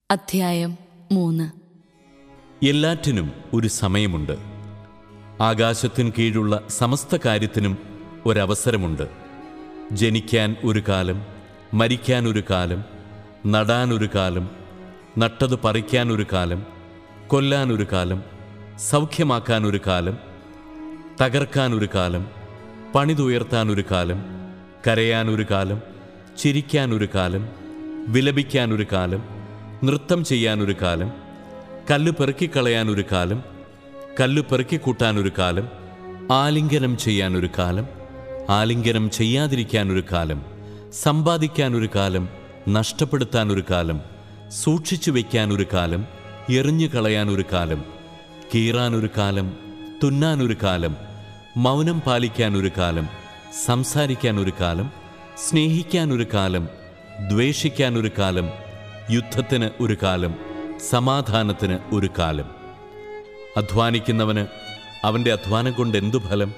അധ്യായം മൂന്ന് എല്ലാറ്റിനും ഒരു സമയമുണ്ട് ആകാശത്തിനു കീഴുള്ള സമസ്ത കാര്യത്തിനും ഒരവസരമുണ്ട് ജനിക്കാൻ ഒരു കാലം മരിക്കാൻ ഒരു കാലം നടാൻ ഒരു കാലം നട്ടത് പറിക്കാൻ ഒരു കാലം കൊല്ലാൻ ഒരു കാലം സൗഖ്യമാക്കാൻ ഒരു കാലം തകർക്കാൻ ഒരു കാലം പണിതുയർത്താൻ ഒരു കാലം കരയാൻ ഒരു കാലം ചിരിക്കാൻ ഒരു കാലം വിലപിക്കാൻ ഒരു കാലം നൃത്തം ചെയ്യാൻ ഒരു കാലം കല്ല് പെറുക്കിക്കളയാൻ ഒരു കാലം കല്ല് പെറുക്കിക്കൂട്ടാൻ ഒരു കാലം ആലിംഗനം ചെയ്യാൻ ഒരു കാലം ആലിംഗനം ചെയ്യാതിരിക്കാൻ ഒരു കാലം സമ്പാദിക്കാൻ ഒരു കാലം നഷ്ടപ്പെടുത്താൻ ഒരു കാലം സൂക്ഷിച്ചു വയ്ക്കാൻ ഒരു കാലം എറിഞ്ഞു കളയാൻ ഒരു കാലം കീറാൻ ഒരു കാലം തുന്നാൻ ഒരു കാലം മൗനം പാലിക്കാൻ ഒരു കാലം സംസാരിക്കാൻ ഒരു കാലം സ്നേഹിക്കാൻ ഒരു കാലം ദ്വേഷിക്കാൻ ഒരു കാലം യുദ്ധത്തിന് ഒരു കാലം സമാധാനത്തിന് ഒരു കാലം അധ്വാനിക്കുന്നവന് അവൻ്റെ അധ്വാനം കൊണ്ട് എന്തു ഫലം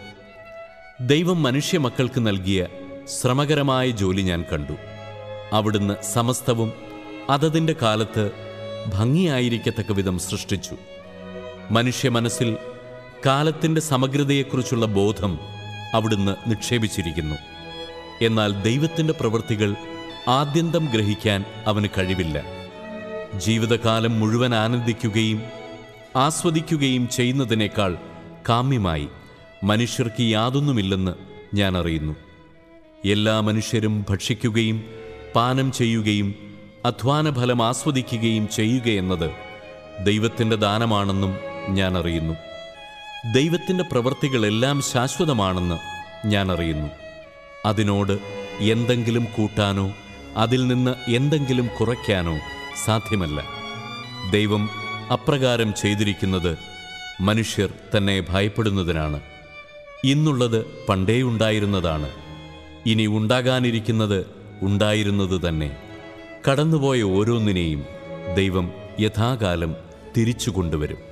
ദൈവം മനുഷ്യ മക്കൾക്ക് നൽകിയ ശ്രമകരമായ ജോലി ഞാൻ കണ്ടു അവിടുന്ന് സമസ്തവും അതതിൻ്റെ കാലത്ത് ഭംഗിയായിരിക്കത്തക്ക വിധം സൃഷ്ടിച്ചു മനുഷ്യ മനസ്സിൽ കാലത്തിൻ്റെ സമഗ്രതയെക്കുറിച്ചുള്ള ബോധം അവിടുന്ന് നിക്ഷേപിച്ചിരിക്കുന്നു എന്നാൽ ദൈവത്തിൻ്റെ പ്രവൃത്തികൾ ആദ്യന്തം ഗ്രഹിക്കാൻ അവന് കഴിവില്ല ജീവിതകാലം മുഴുവൻ ആനന്ദിക്കുകയും ആസ്വദിക്കുകയും ചെയ്യുന്നതിനേക്കാൾ കാമ്യമായി മനുഷ്യർക്ക് യാതൊന്നുമില്ലെന്ന് ഞാൻ അറിയുന്നു എല്ലാ മനുഷ്യരും ഭക്ഷിക്കുകയും പാനം ചെയ്യുകയും അധ്വാനഫലം ആസ്വദിക്കുകയും ചെയ്യുകയെന്നത് ദൈവത്തിൻ്റെ ദാനമാണെന്നും ഞാൻ അറിയുന്നു ദൈവത്തിൻ്റെ പ്രവൃത്തികളെല്ലാം ശാശ്വതമാണെന്ന് ഞാൻ അറിയുന്നു അതിനോട് എന്തെങ്കിലും കൂട്ടാനോ അതിൽ നിന്ന് എന്തെങ്കിലും കുറയ്ക്കാനോ സാധ്യമല്ല ദൈവം അപ്രകാരം ചെയ്തിരിക്കുന്നത് മനുഷ്യർ തന്നെ ഭയപ്പെടുന്നതിനാണ് ഇന്നുള്ളത് പണ്ടേ ഉണ്ടായിരുന്നതാണ് ഇനി ഉണ്ടാകാനിരിക്കുന്നത് ഉണ്ടായിരുന്നത് തന്നെ കടന്നുപോയ ഓരോന്നിനെയും ദൈവം യഥാകാലം തിരിച്ചു കൊണ്ടുവരും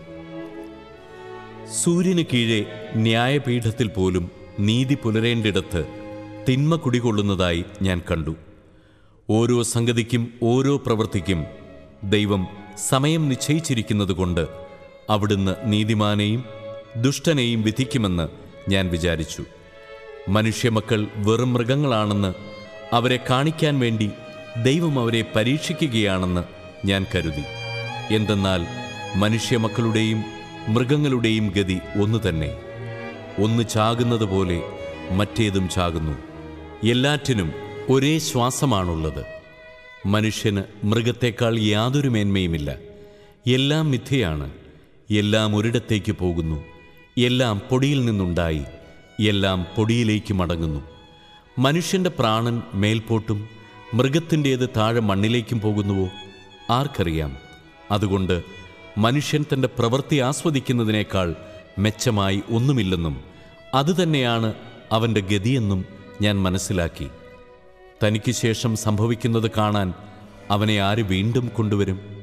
സൂര്യന് കീഴെ ന്യായപീഠത്തിൽ പോലും നീതി പുലരേണ്ടിടത്ത് തിന്മ കുടികൊള്ളുന്നതായി ഞാൻ കണ്ടു ഓരോ സംഗതിക്കും ഓരോ പ്രവൃത്തിക്കും ദൈവം സമയം നിശ്ചയിച്ചിരിക്കുന്നതുകൊണ്ട് അവിടുന്ന് നീതിമാനെയും ദുഷ്ടനെയും വിധിക്കുമെന്ന് ഞാൻ വിചാരിച്ചു മനുഷ്യമക്കൾ വെറും മൃഗങ്ങളാണെന്ന് അവരെ കാണിക്കാൻ വേണ്ടി ദൈവം അവരെ പരീക്ഷിക്കുകയാണെന്ന് ഞാൻ കരുതി എന്തെന്നാൽ മനുഷ്യമക്കളുടെയും മൃഗങ്ങളുടെയും ഗതി ഒന്നു തന്നെ ഒന്ന് ചാകുന്നത് പോലെ മറ്റേതും ചാകുന്നു എല്ലാറ്റിനും ഒരേ ശ്വാസമാണുള്ളത് മനുഷ്യന് മൃഗത്തെക്കാൾ യാതൊരു മേന്മയുമില്ല എല്ലാം മിഥ്യയാണ് എല്ലാം ഒരിടത്തേക്ക് പോകുന്നു എല്ലാം പൊടിയിൽ നിന്നുണ്ടായി എല്ലാം പൊടിയിലേക്ക് മടങ്ങുന്നു മനുഷ്യന്റെ പ്രാണൻ മേൽപോട്ടും മൃഗത്തിൻ്റേത് താഴെ മണ്ണിലേക്കും പോകുന്നുവോ ആർക്കറിയാം അതുകൊണ്ട് മനുഷ്യൻ തൻ്റെ പ്രവൃത്തി ആസ്വദിക്കുന്നതിനേക്കാൾ മെച്ചമായി ഒന്നുമില്ലെന്നും അതുതന്നെയാണ് അവൻ്റെ ഗതിയെന്നും ഞാൻ മനസ്സിലാക്കി തനിക്ക് ശേഷം സംഭവിക്കുന്നത് കാണാൻ അവനെ ആര് വീണ്ടും കൊണ്ടുവരും